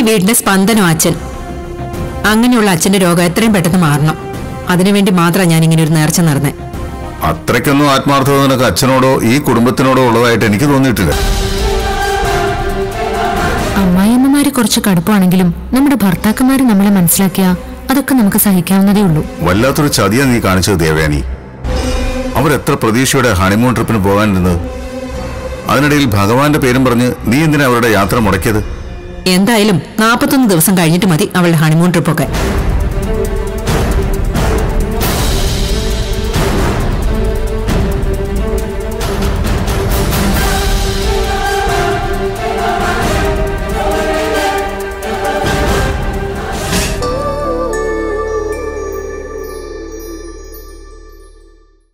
വീടിന്റെ സ്പന്ദനം അച്ഛൻ അങ്ങനെയുള്ള അച്ഛന്റെ രോഗം എത്രയും പെട്ടെന്ന് മാറണം അതിനുവേണ്ടി മാത്രമാണ് ഞാൻ ഇങ്ങനെ ഒരു നേർച്ച നടന്നേ അത്രയ്ക്കൊന്നും ആത്മാർത്ഥത നിനക്ക് അച്ഛനോടോ ഈ കുടുംബത്തിനോടോ ഉള്ളതായിട്ട് എനിക്ക് തോന്നിയിട്ടില്ല അമ്മായിയമ്മമാര് കുറച്ച് കടുപ്പാണെങ്കിലും നമ്മുടെ ഭർത്താക്കന്മാര് നമ്മളെ മനസ്സിലാക്കിയ അതൊക്കെ നമുക്ക് സഹിക്കാവുന്നതേ ഉള്ളൂ വല്ലാത്തൊരു ചതിയാ നീ കാണിച്ചത് ദേവയാനി അവരെത്ര പ്രതീക്ഷയുടെ ഹണിമൂൺ ട്രിപ്പിന് പോകാനിരുന്നത് അതിനിടയിൽ ഭഗവാന്റെ പേരും പറഞ്ഞ് നീ എന്തിനാ അവരുടെ യാത്ര മുടക്കിയത് എന്തായാലും നാൽപ്പത്തൊന്ന് ദിവസം കഴിഞ്ഞിട്ട് മതി അവളുടെ ഹണിമൂൺ ട്രിപ്പൊക്കെ